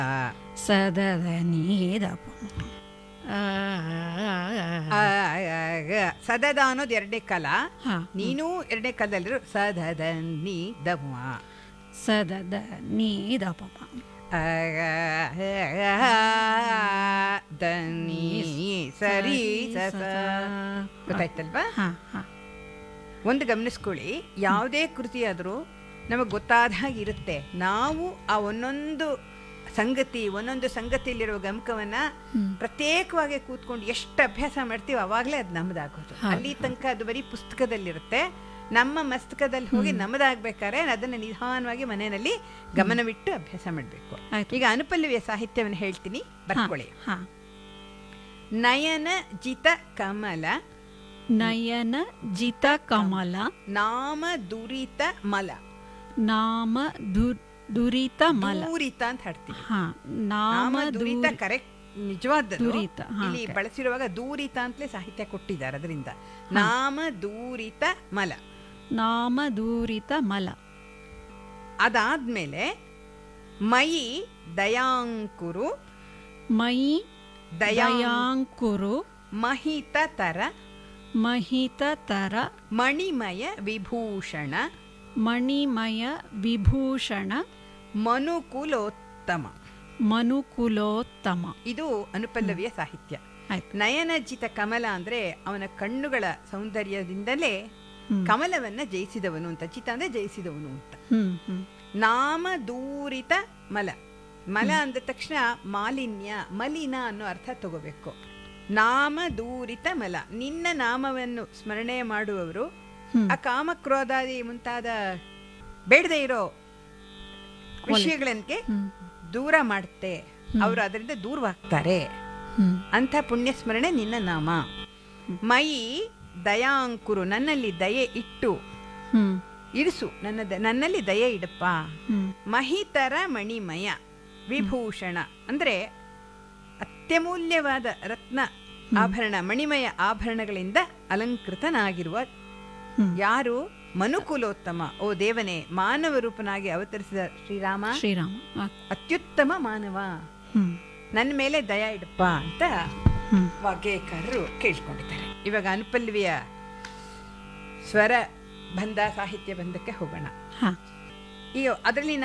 ಸದದ ನೀದ ಆ, ಆ, ಸದದ ಅನ್ನೋದು ಎರಡನೇ ಕಾಲ ಹಾ ನೀನು ಎರಡನೇ ಕಾಲದಲ್ಲಿರೋ ಸದದ ನೀ ದಮ ಸದದ ನೀದ ಪಪ ದನಿ ಸರಿ ಸ ಸ. ಗೊತ್ತಾಯ್ತಲ್ವಾ ಹಾ ಹಾ ಒಂದು ಗಮನಿಸ್ಕೊಳ್ಳಿ ಯಾವುದೇ ಕೃತಿ ಆದರೂ ನಮಗೆ ಗೊತ್ತಾದ ಹಾಗೆ ಇರುತ್ತೆ ನಾವು ಆ ಒಂದೊಂದು ಸಂಗತಿ ಒಂದೊಂದು ಸಂಗತಿಯಲ್ಲಿರುವ ಗಮಕವನ್ನ ಪ್ರತ್ಯೇಕವಾಗಿ ಕೂತ್ಕೊಂಡು ಎಷ್ಟು ಅಭ್ಯಾಸ ಮಾಡ್ತೀವಿ ಅವಾಗಲೇ ಅದು ನಮ್ಮದಾಗೋದು ಅಲ್ಲಿ ತನಕ ಅದು ಬರೀ ಪುಸ್ತಕದಲ್ಲಿರುತ್ತೆ ನಮ್ಮ ಮಸ್ತಕದಲ್ಲಿ ಹೋಗಿ ನಮ್ಮದಾಗ್ಬೇಕಾದ್ರೆ ಅದನ್ನು ನಿಧಾನವಾಗಿ ಮನೆಯಲ್ಲಿ ಗಮನವಿಟ್ಟು ಅಭ್ಯಾಸ ಮಾಡಬೇಕು ಆಯ್ತು. ಈಗ ಅನುಪಲ್ಲವಿಯ ಸಾಹಿತ್ಯವನ್ನು ಹೇಳ್ತೀನಿ ಬರ್ಕೊಳ್ಳಿ ಹಾ ನಯನ ಜಿತ ಕಮಲ ನಯನ ಜಿತ ಕಮಲ ನಾಮ ದುರಿತ ಮಲ ನಾಮ ದು- ದುರಿತ ಮಲ ದೂರಿತ ಅಂತ ಹಾಡ್ತೀವಿ ಹಾ ನಾಮ ನಾಮ ದುರಿತ ದೂರಿ- ಕರೆಕ್ಟ್ ನಿಜವಾದ ದುರಿತ, ಹಾ, ಇಲ್ಲಿ correct. ಬಳಸಿರುವಾಗ ದೂರಿತ ಅಂತಲೇ ಸಾಹಿತ್ಯ ಕೊಟ್ಟಿದ್ದಾರೆ ಅದರಿಂದ ನಾಮ ದೂರಿತ ಮಲ ನಾಮ ದೂರಿತ ಮಲ ಅದಾದ್ಮೇಲೆ ಮಯಿ ದಯಾಂಕುರು ಮಯಿ ದಯಾ ದಯಾಂಕುರು ಮಹಿತ ತರ ಮಹಿತ ತರ ಮಣಿಮಯ ವಿಭೂಷಣ ಮಣಿಮಯ ವಿಭೂಷಣ ಮನುಕುಲೋತ್ತಮ ಮನುಕುಲೋತ್ತಮ ಇದು ಅನುಪಲ್ಲವಿಯ ಸಾಹಿತ್ಯ ಆಯ್ತು ನಯನಜಿತ ಕಮಲ ಅಂದ್ರೆ ಅವನ ಕಣ್ಣುಗಳ ಸೌಂದರ್ಯದಿಂದಲೇ ಹ್ಮ್. ಕಮಲವನ್ನ ಜಯಿಸಿದವನು ಅಂತ ಚಿತ ಅಂದ್ರೆ ಜಯಿಸಿದವನು ಅಂತ ಹ್ಮ್ ಹ್ಮ್ ನಾಮ ದೂರಿತ ಮಲ ಮಲ ಅಂದ ತಕ್ಷಣ ಮಾಲಿನ್ಯ ಮಲಿನ ಅನ್ನೋ ಅರ್ಥ ತಗೋಬೇಕು ನಾಮ ದೂರಿತ ಮಲ ನಿನ್ನ ನಾಮವನ್ನು ಸ್ಮರಣೆ ಮಾಡುವವರು ಹ್ಮ್. ಆ ಕಾಮಕ್ರೋಧಾದಿ ಮುಂತಾದ ಬೇಡದೆ ಇರೋ ವಿಷಯಗಳನ್ಗೆ ಹ್ಮ್ ದೂರ ಮಾಡುತ್ತೆ ಅವರು ಅದರಿಂದ ದೂರವಾಗ್ತಾರೆ ಹ್ಮ್ ಅಂಥ ಪುಣ್ಯ ಸ್ಮರಣೆ ನಿನ್ನ ನಾಮ ಮಯಿ ದಯಾಂಕುರು ನನ್ನಲ್ಲಿ ದಯೆ ಇಟ್ಟು ಹ್ಮ್ ಇರಿಸು ನನ್ನ ದ- ನನ್ನಲ್ಲಿ ದಯೆ ಇಡಪ್ಪ ಹ್ಮ್ ಮಹಿತರ ಮಣಿಮಯ ವಿಭೂಷಣ ಅಂದ್ರೆ ಅತ್ಯಮೂಲ್ಯವಾದ ರತ್ನ ಆಭರಣ ಮಣಿಮಯ ಆಭರಣಗಳಿಂದ ಅಲಂಕೃತನಾಗಿರುವ ಹ್ಮ್. ಯಾರು ಮನುಕುಲೋತ್ತಮ ಓ ದೇವನೇ ಮಾನವ ರೂಪನಾಗಿ ಅವತರಿಸಿದ ಶ್ರೀರಾಮ ಶ್ರೀರಾಮ ಆ, ಅತ್ಯುತ್ತಮ ಮಾನವ ಹ್ಮ್ ನನ್ನ ಮೇಲೆ ದಯ ಇಡಪ್ಪ ಅಂತ ಹ್ಮ್ ವಾಗ್ಗೇಯಕಾರರು ಕೇಳ್ಕೊಂಡಿದ್ದಾರೆ ಇವಾಗ ಅನುಪಲ್ವಿಯ ಸ್ವರ ಬಂಧ ಸಾಹಿತ್ಯ ಬಂಧಕ್ಕೆ ಹೋಗೋಣ ಹಾ ಈ ಅದರಲ್ಲಿ